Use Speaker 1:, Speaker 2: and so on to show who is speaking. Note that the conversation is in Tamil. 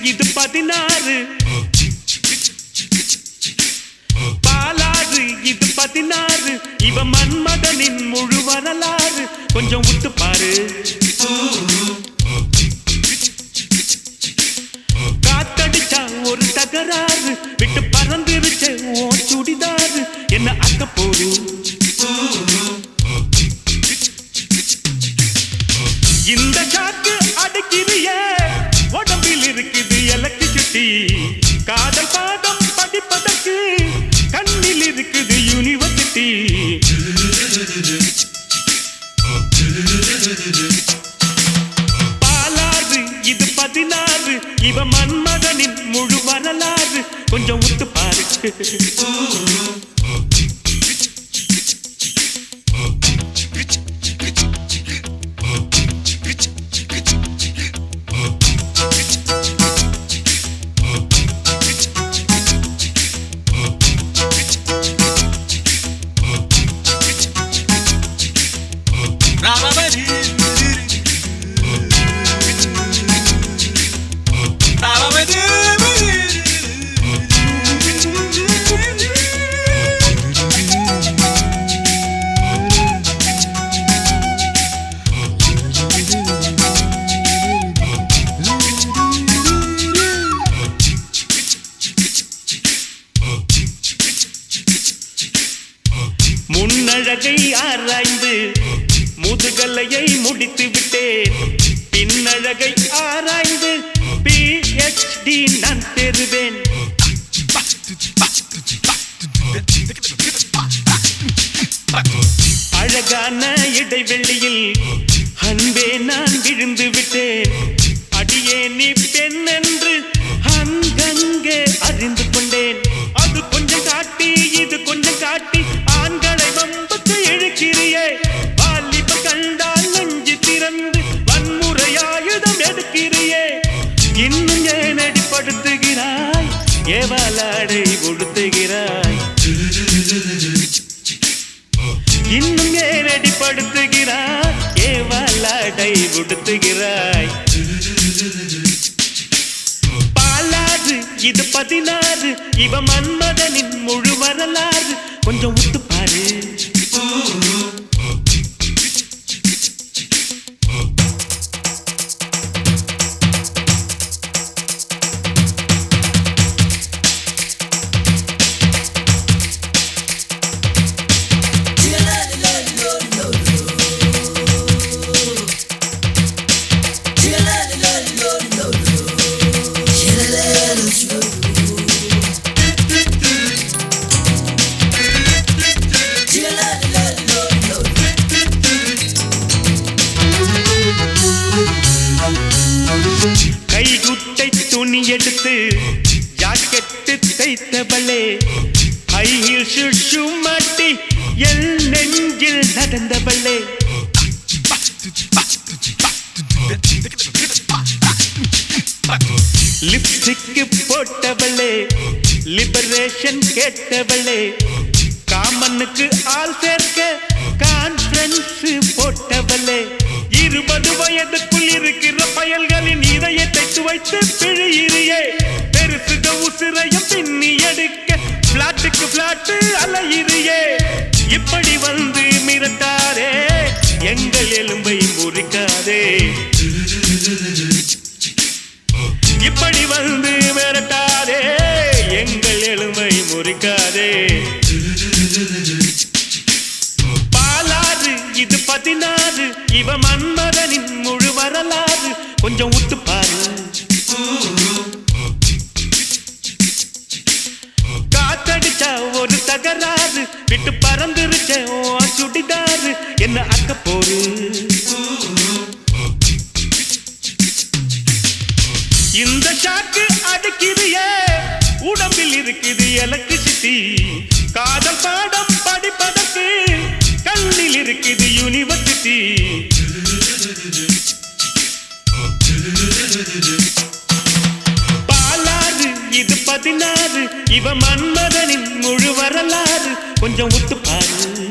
Speaker 1: இது பதினாறு பாலாறு இது பதினாறு இவ மன்மதனின் முழு வரலாறு கொஞ்சம் விட்டு பாரு காத்தடிச்சா ஒரு தகராறு விட்டு பறந்துருச்ச ஓ சுடிதாரு என்ன அக்க போது இந்த சாக்கு அடக்கிறிய உடம்பில் இருக்குது எலக்ட்ரிசிட்டி காதல் பாடம் படிப்பதற்கு கண்ணில் இருக்குது யூனிவர்சிட்டி பாலாறு இது பதினாறு இவ மன்மதனின் முழு வரலாறு கொஞ்சம் விட்டு பாரு முன்னழகை ஆராய்ந்து முதுகலையை முடித்து விட்டேன் பின்னழகை ஆராய்ந்து பிஹெச்டி நான் பெறுவேன் அழகான இடைவெளியில் அன்பே நான் விழுந்து விட்டேன் அடியே நீ பெண் என்று அங்கங்கே அறிந்து கொண்டேன் அது கொஞ்சம் காட்டி இது கொஞ்சம் காட்டி ஆண்களை வம்புக்கு இழுக்கிறியே வாலிப கண்டால் நெஞ்சு திறந்து வன்முறையாயுதம் எடுக்கிறியே இன்னும் ஏன் அடிப்படுத்துகிறாய் ஏவாலாடை உடுத்துகிறாய் இன்னும் ஏன் அடிப்படுத்துகிறாய் ஏவாலாடை உடுத்துகிறாய் பாலாறு இது பதினாறு இவ மன்மதனின் முழு வரலாறு கொஞ்சம் விட்டு பாரு கைகுட்டை துணி எடுத்து ஜாக்கெட்டு தைத்தவளே ஹை ஹீல் ஷூ மாட்டி என் நெஞ்சில் நடந்தவளே லிப்ஸ்டிக்கு போட்டவளே லிபரேஷன் கேட்டவளே காமனுக்கு ஆள் சேர்க்க கான்ஃபரன்ஸ் போட்டவளே இருபது வயதுக்குள் இருக்கிற பயல்களின் இதயத்தை துவைத்து பிழியிறியே பெருசுக உசிரையும் பின்னி எடுக்க பிளாட்டுக்கு பிளாட்டு அலையிறியே இப்படி வந்து மிரட்டாரே எங்கள் எலும்பை முறிக்காதே இப்படி வந்து மிரட்டாதே எங்கள் எலும்பை முறிக்காதே பாலாறு இது பதினாறு இவ மன்மதனின் முழு வரலாறு கொஞ்சம் விட்டு பாரு காத்தடிச்சா ஒரு தகராறு விட்டு பறந்துருச்ச ஓ சுடிதாரு என்ன அக்க போரு இந்த ஷாக்கு அடிக்கிறியே உடம்பில் இருக்குது எலக்ட்ரிசிட்டி காதல் பாடம் படிப்பதற்கு கண்ணில் இருக்குது யூனிவர்சிட்டி பாலாறு இது பதினாறு இவ மன்மதனின் முழு வரலாறு கொஞ்சம் விட்டு பாரு